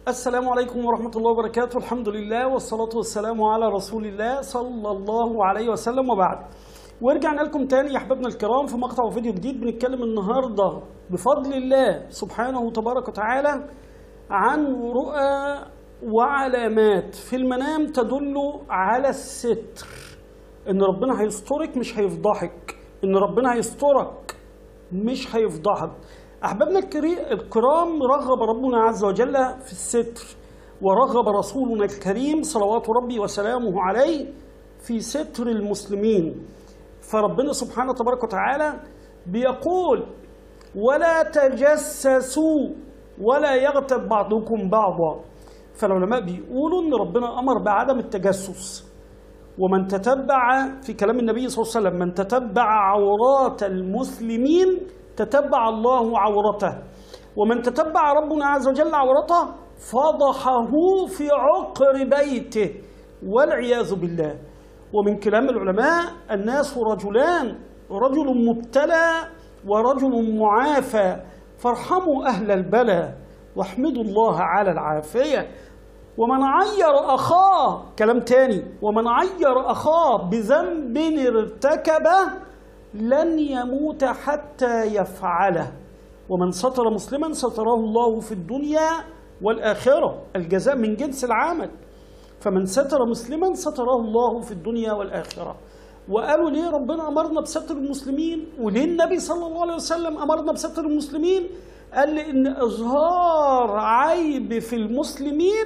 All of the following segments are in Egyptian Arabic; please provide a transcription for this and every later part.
السلام عليكم ورحمة الله وبركاته الحمد لله والصلاة والسلام على رسول الله صلى الله عليه وسلم وبعد ورجعنا لكم تاني يا احبابنا الكرام في مقطع وفيديو جديد بنتكلم النهارده بفضل الله سبحانه تبارك وتعالى عن رؤى وعلامات في المنام تدل على الستر ان ربنا هيسترك مش هيفضحك ان ربنا هيسترك مش هيفضحك احبابنا الكري- الكرام رغب ربنا عز وجل في الستر ورغب رسولنا الكريم صلوات ربي وسلامه عليه في ستر المسلمين فربنا سبحانه تبارك وتعالى بيقول ولا تجسسوا ولا يغتب بعضكم بعضا فالعلماء بيقولوا ان ربنا امر بعدم التجسس ومن تتبع في كلام النبي صلى الله عليه وسلم من تتبع عورات المسلمين تتبع الله عورته ومن تتبع ربنا عز وجل عورته فضحه في عقر بيته والعياذ بالله ومن كلام العلماء الناس رجلان رجل مبتلى ورجل معافى فارحموا أهل البلاء واحمدوا الله على العافية ومن عير أخاه كلام تاني ومن عير أخاه بذنب ارتكبه لن يموت حتى يفعله ومن ستر مسلما ستره الله في الدنيا والآخرة الجزاء من جنس العمل فمن ستر مسلما ستره الله في الدنيا والآخرة وقالوا ليه ربنا أمرنا بستر المسلمين وليه النبي صلى الله عليه وسلم أمرنا بستر المسلمين قال لأن إظهار عيب في المسلمين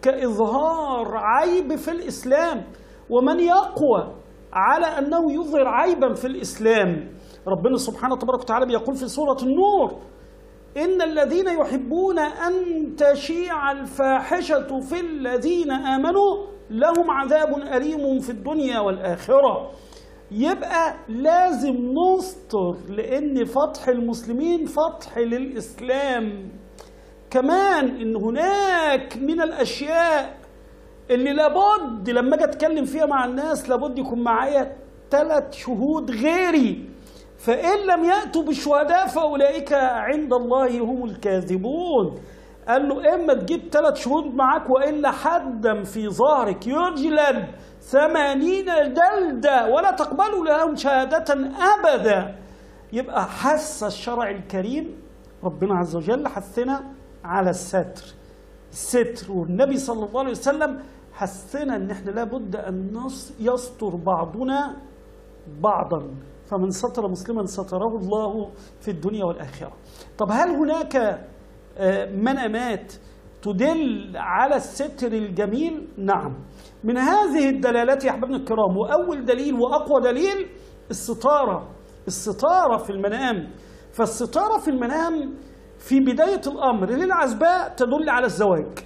كإظهار عيب في الإسلام ومن يقوى على أنه يظهر عيبا في الإسلام ربنا سبحانه تبارك وتعالى بيقول في سورة النور إن الذين يحبون أن تشيع الفاحشة في الذين آمنوا لهم عذاب أليم في الدنيا والآخرة يبقى لازم نستر لأن فتح المسلمين فتح للإسلام كمان إن هناك من الأشياء اللي لابد لما أجي أتكلم فيها مع الناس لابد يكون معايا ثلاث شهود غيري فإن لم يأتوا بالشهداء فأولئك عند الله هم الكاذبون قال له إما تجيب ثلاث شهود معاك وإلا حدا في ظهرك يجلد ثمانين جلدة ولا تقبلوا لهم شهادة أبدا يبقى حث الشرع الكريم ربنا عز وجل حثنا على الستر الستر والنبي صلى الله عليه وسلم حثنا ان احنا لابد ان نص- يستر بعضنا بعضا فمن ستر مسلما ستره الله في الدنيا والآخرة طب هل هناك آه، منامات تدل على الستر الجميل نعم من هذه الدلالات يا أحبابنا الكرام وأول دليل وأقوى دليل الستارة الستارة في المنام فالستارة في المنام في بداية الأمر للعزباء تدل على الزواج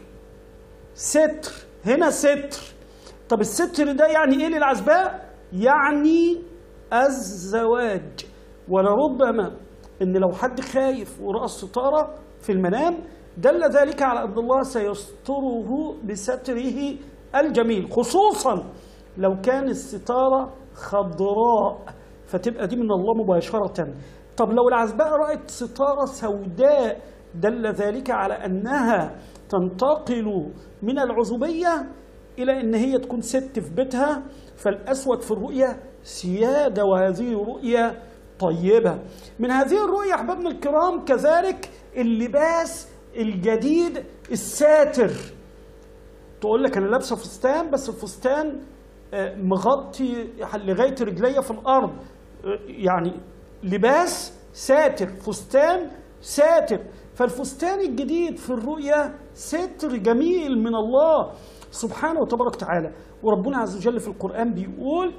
ستر هنا ستر طب الستر ده يعني ايه للعزباء يعني الزواج ولربما ان لو حد خايف ورأى الستارة في المنام دل ذلك على ان الله سيستره بستره الجميل خصوصا لو كان الستارة خضراء فتبقى دي من الله مباشرة طب لو العزباء رأت ستارة سوداء دل ذلك على أنها تنتقل من العزوبية إلى أن هي تكون ست في بيتها فالأسود في الرؤية سيادة وهذه رؤية طيبة من هذه الرؤية أحبابنا الكرام كذلك اللباس الجديد الساتر تقول لك انا لابسه فستان بس الفستان آه، مغطي لغايه رجليا في الارض آه، يعني لباس ساتر فستان ساتر فالفستان الجديد في الرؤيا ستر جميل من الله سبحانه وتبارك وتعالى وربنا عز وجل في القرآن بيقول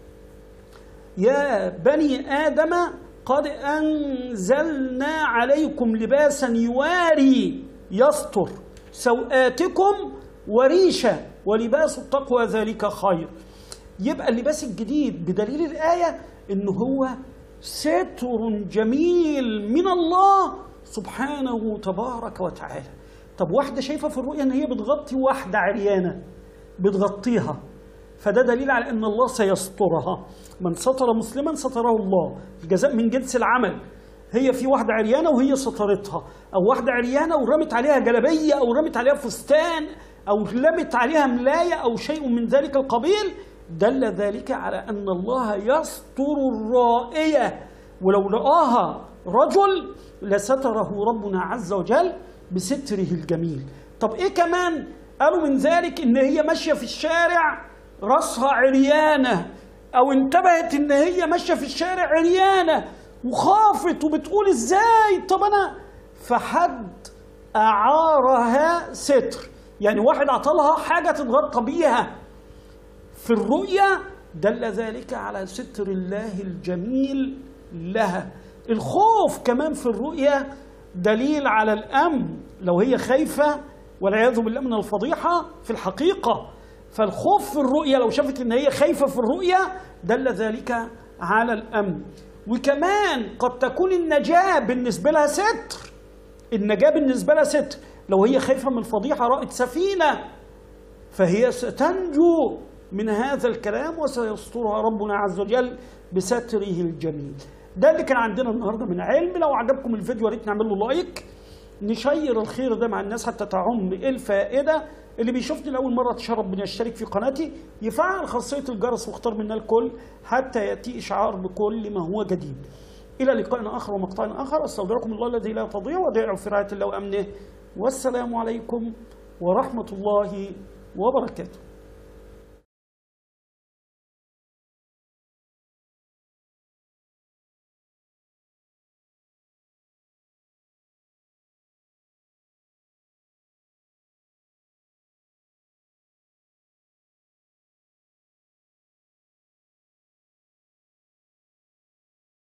يا بني آدم قد أنزلنا عليكم لباسا يواري يستر سوآتكم وريشة ولباس التقوى ذلك خير يبقى اللباس الجديد بدليل الآية إن هو ستر جميل من الله سبحانه تبارك وتعالى طب واحدة شايفة في الرؤيا إن هي بتغطي واحدة عريانة بتغطيها فده دليل على ان الله سيسترها من ستر مسلما ستره الله الجزاء من جنس العمل هي في واحده عريانه وهي سترتها او واحده عريانه ورمت عليها جلبيه او رمت عليها فستان او رمت عليها ملايه او شيء من ذلك القبيل دل ذلك على ان الله يستر الرائيه ولو رآها رجل لستره ربنا عز وجل بستره الجميل طب ايه كمان قالوا من ذلك ان هي ماشيه في الشارع راسها عريانه او انتبهت ان هي ماشيه في الشارع عريانه وخافت وبتقول ازاي طب انا فحد اعارها ستر يعني واحد عطلها حاجه تتغطى بيها في الرؤيا دل ذلك على ستر الله الجميل لها الخوف كمان في الرؤيا دليل على الامن لو هي خايفه والعياذ بالله من الفضيحه في الحقيقه فالخوف في الرؤيا لو شافت ان هي خايفه في الرؤيا دل ذلك على الامن وكمان قد تكون النجاه بالنسبه لها ستر النجاه بالنسبه لها ستر لو هي خايفه من الفضيحه رأت سفينه فهي ستنجو من هذا الكلام وسيسترها ربنا عز وجل بستره الجميل ده اللي كان عندنا النهارده من علم لو عجبكم الفيديو يا ريت نعمل له لايك نشير الخير ده مع الناس حتى تعم الفائده اللي بيشوفني لاول مره تشرف بان يشترك في قناتي يفعل خاصيه الجرس واختار منا الكل حتى ياتي اشعار بكل ما هو جديد الى لقاء اخر ومقطع اخر استودعكم الله الذي لا تضيع ودائع في رعايه الله وامنه والسلام عليكم ورحمه الله وبركاته